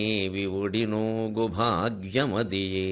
వివుడినోగు భాగ్యమదియే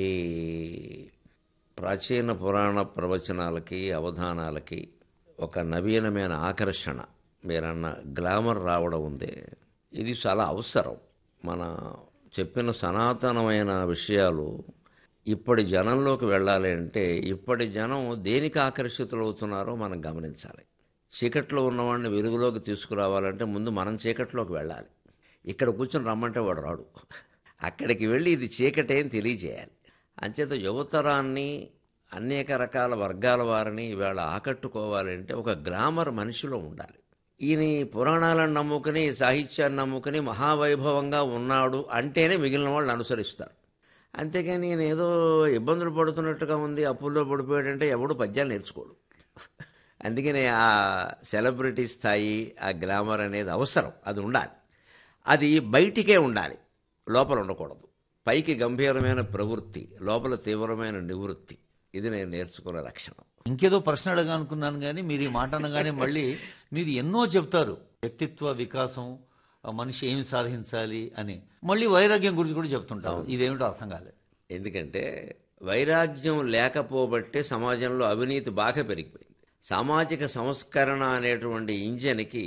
ప్రాచీన పురాణ ప్రవచనాలకి అవధానాలకి ఒక నవీనమైన ఆకర్షణ మీరన్న గ్లామర్ రావడం ఉంది ఇది చాలా అవసరం మన చెప్పిన సనాతనమైన విషయాలు ఇప్పటి జనంలోకి వెళ్ళాలి అంటే ఇప్పటి జనం దేనికి ఆకర్షితులవుతున్నారో మనం గమనించాలి చీకట్లో ఉన్నవాడిని వెలుగులోకి తీసుకురావాలంటే ముందు మనం చీకట్లోకి వెళ్ళాలి ఇక్కడ కూర్చొని రమ్మంటే వాడు రాడు అక్కడికి వెళ్ళి ఇది చీకటే అని తెలియజేయాలి అంచేత యువతరాన్ని అనేక రకాల వర్గాల వారిని ఇవాళ ఆకట్టుకోవాలంటే ఒక గ్లామర్ మనిషిలో ఉండాలి ఈయన ఈ పురాణాలను నమ్ముకుని సాహిత్యాన్ని నమ్ముకుని మహావైభవంగా ఉన్నాడు అంటేనే మిగిలిన వాళ్ళు అనుసరిస్తారు అంతేకాని నేను ఏదో ఇబ్బందులు పడుతున్నట్టుగా ఉంది అప్పుల్లో పడిపోయాడంటే ఎవడు పద్యాలు నేర్చుకోడు అందుకని ఆ సెలబ్రిటీ స్థాయి ఆ గ్లామర్ అనేది అవసరం అది ఉండాలి అది బయటికే ఉండాలి లోపల ఉండకూడదు పైకి గంభీరమైన ప్రవృత్తి లోపల తీవ్రమైన నివృత్తి ఇది నేను నేర్చుకున్న లక్షణం ఇంకేదో ప్రశ్న అడగా అనుకున్నాను కానీ మీరు ఈ మాట అనగానే మళ్ళీ మీరు ఎన్నో చెప్తారు వ్యక్తిత్వ వికాసం ఆ మనిషి ఏమి సాధించాలి అని మళ్ళీ వైరాగ్యం గురించి కూడా చెప్తుంటారు ఇదేమిటో అర్థం కాలేదు ఎందుకంటే వైరాగ్యం లేకపోబట్టే సమాజంలో అవినీతి బాగా పెరిగిపోయింది సామాజిక సంస్కరణ అనేటువంటి ఇంజన్కి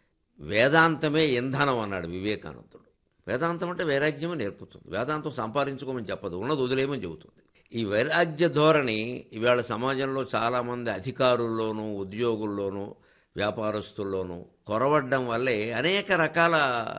వేదాంతమే ఇంధనం అన్నాడు వివేకానందుడు వేదాంతం అంటే వైరాగ్యమే నేర్పుతుంది వేదాంతం సంపాదించుకోమని చెప్పదు ఉన్నది వదిలేయమని చెబుతుంది ఈ వైరాగ్య ధోరణి ఇవాళ సమాజంలో చాలామంది అధికారుల్లోనూ ఉద్యోగుల్లోనూ వ్యాపారస్తుల్లోనూ కొరవడ్డం వల్లే అనేక రకాల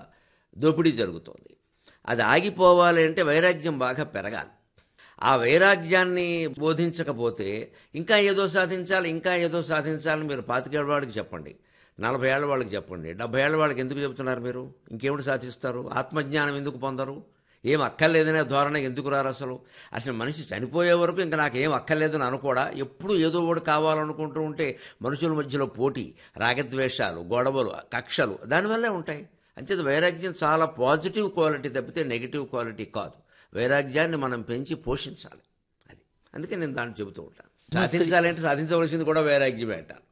దోపిడీ జరుగుతోంది అది ఆగిపోవాలి అంటే వైరాగ్యం బాగా పెరగాలి ఆ వైరాగ్యాన్ని బోధించకపోతే ఇంకా ఏదో సాధించాలి ఇంకా ఏదో సాధించాలని మీరు పాతికేళ్ళ వాడికి చెప్పండి నలభై ఏళ్ళ వాళ్ళకి చెప్పండి డెబ్బై ఏళ్ళ వాళ్ళకి ఎందుకు చెప్తున్నారు మీరు ఇంకేమిటి సాధిస్తారు ఆత్మజ్ఞానం ఎందుకు పొందరు ఏం అక్కర్లేదనే ధోరణ ఎందుకు రారు అసలు అసలు మనిషి చనిపోయే వరకు ఇంకా నాకు ఏం అక్కర్లేదని అనుకోడా ఎప్పుడు ఏదో ఒకటి కావాలనుకుంటూ ఉంటే మనుషుల మధ్యలో పోటీ రాగద్వేషాలు గొడవలు కక్షలు దానివల్లే ఉంటాయి అంచేత వైరాగ్యం చాలా పాజిటివ్ క్వాలిటీ తప్పితే నెగిటివ్ క్వాలిటీ కాదు వైరాగ్యాన్ని మనం పెంచి పోషించాలి అది అందుకే నేను దాన్ని చెబుతూ ఉంటాను సాధించాలంటే సాధించవలసింది కూడా వైరాగ్యమే అంటాను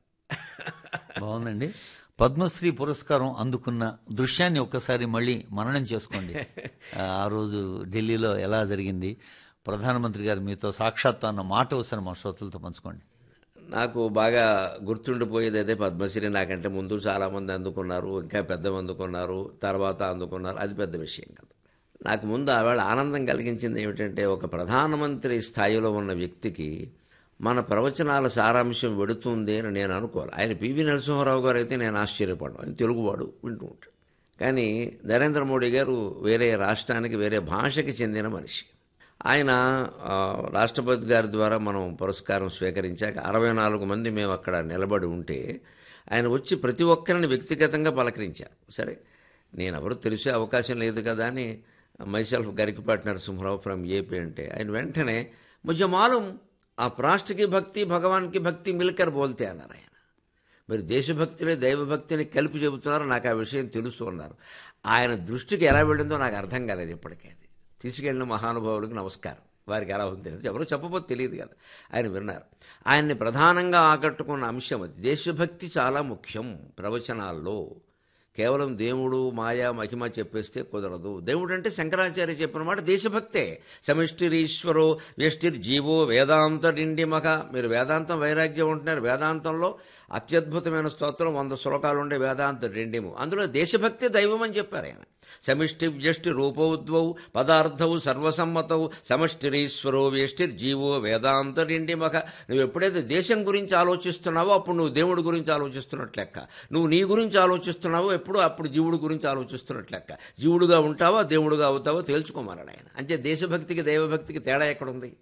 బాగుందండి పద్మశ్రీ పురస్కారం అందుకున్న దృశ్యాన్ని ఒక్కసారి మళ్ళీ మననం చేసుకోండి ఆ, ఆ రోజు ఢిల్లీలో ఎలా జరిగింది ప్రధానమంత్రి గారు మీతో సాక్షాత్తు అన్న మాట ఒకసారి మా శ్రోతలతో పంచుకోండి నాకు బాగా గుర్తుండిపోయేది అదే పద్మశ్రీ నాకంటే ముందు చాలామంది అందుకున్నారు ఇంకా పెద్ద అందుకున్నారు తర్వాత అందుకున్నారు అది పెద్ద విషయం కాదు నాకు ముందు ఆవేళ ఆనందం కలిగించింది ఏమిటంటే ఒక ప్రధానమంత్రి స్థాయిలో ఉన్న వ్యక్తికి మన ప్రవచనాల సారాంశం వెడుతుంది అని నేను అనుకోవాలి ఆయన పివి నరసింహారావు గారు అయితే నేను ఆశ్చర్యపడ్డాను ఆయన తెలుగువాడు వింటూ ఉంటాడు కానీ నరేంద్ర మోడీ గారు వేరే రాష్ట్రానికి వేరే భాషకి చెందిన మనిషి ఆయన ఆ, రాష్ట్రపతి గారి ద్వారా మనం పురస్కారం స్వీకరించాక అరవై నాలుగు మంది మేము అక్కడ నిలబడి ఉంటే ఆయన వచ్చి ప్రతి ఒక్కరిని వ్యక్తిగతంగా పలకరించారు సరే నేను ఎవరు తెలిసే అవకాశం లేదు కదా అని myself Garikapati Narasimha Rao from AP అంటే ఆయన వెంటనే ముझे మాలూం आप राष्ट्र की भक्ति भगवान की भक्ति मिलकर बोलते అన్నారు ఆయన మీరు దేశభక్తిని దైవభక్తిని కలిపి చెబుతున్నారు నాకు ఆ విషయం తెలుసు అన్నారు ఆయన దృష్టికి ఎలా వెళ్ళిందో నాకు అర్థం కాలేదు ఇప్పటికే అది తీసుకెళ్లిన మహానుభావులకు నమస్కారం వారికి ఎలా ఉంది తెలియదు ఎవరో చెప్పబోతే తెలియదు కదా ఆయన విన్నారు ఆయన్ని ప్రధానంగా ఆకట్టుకున్న అంశం అది దేశభక్తి చాలా ముఖ్యం ప్రవచనాల్లో కేవలం దేవుడు మాయా మహిమ చెప్పేస్తే కుదరదు దేవుడు అంటే శంకరాచార్య చెప్పిన మాట దేశభక్తే సమిష్టిరీశ్వరో వ్యష్టిర్ జీవో వేదాంత డిండిమక మీరు వేదాంతం వైరాగ్యం ఉంటున్నారు వేదాంతంలో అత్యద్భుతమైన స్తోత్రం వంద శ్లోకాలు ఉండే వేదాంత డిండిము అందులో దేశభక్తి దైవం అని చెప్పారు ఆయన సమిష్టి వ్యష్టి రూపౌద్వౌ పదార్థవు సర్వసమ్మతవు సమష్టిరీశ్వరో వ్యష్టిర్ జీవో వేదాంత డిండిమక నువ్వు ఎప్పుడైతే దేశం గురించి ఆలోచిస్తున్నావో అప్పుడు నువ్వు దేవుడి గురించి ఆలోచిస్తున్నట్లు లెక్క నువ్వు నీ గురించి ఆలోచిస్తున్నావో ఎప్పుడు అప్పుడు జీవుడి గురించి ఆలోచిస్తున్నట్లు లెక్క జీవుడుగా ఉంటావా దేవుడుగా అవుతావో తేల్చుకోమన్నాడు ఆయన అంటే దేశభక్తికి దైవభక్తికి తేడా ఎక్కడుంది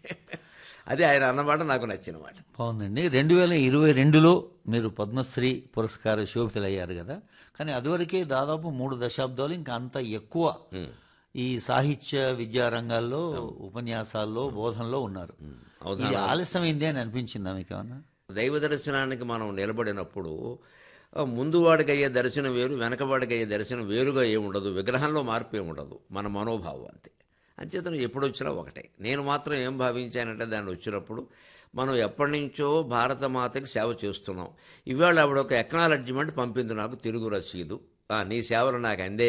అదే ఆయన అన్నమాట నాకు నచ్చిన మాట బాగుందండి రెండు వేల ఇరవై రెండులో మీరు పద్మశ్రీ పురస్కార శోభితులయ్యారు కదా కానీ అదివరకే దాదాపు మూడు దశాబ్దాలు ఇంకా అంత ఎక్కువ ఈ సాహిత్య విద్యా రంగాల్లో ఉపన్యాసాల్లో బోధనలో ఉన్నారు ఇది ఆలస్యమైంది అని అనిపించిందా మీకు ఏమన్నా దైవ దర్శనానికి మనం నిలబడినప్పుడు ఆ, ముందు వాడికి అయ్యే దర్శనం వేరు వెనక వాడికి అయ్యే దర్శనం వేరుగా ఏముండదు విగ్రహంలో మార్పు ఏముండదు మన మనోభావం అంతే అంచేతను ఎప్పుడు వచ్చినా ఒకటే నేను మాత్రం ఏం భావించానంటే దాన్ని వచ్చినప్పుడు మనం ఎప్పటి నుంచో భారత మాతకి సేవ చేస్తున్నాం ఇవాళ ఆవిడ ఒక ఎక్నాలడ్జిమెంట్ పంపింది నాకు తిరుగు రసీదు ఆ, నీ సేవలు నాకు అందే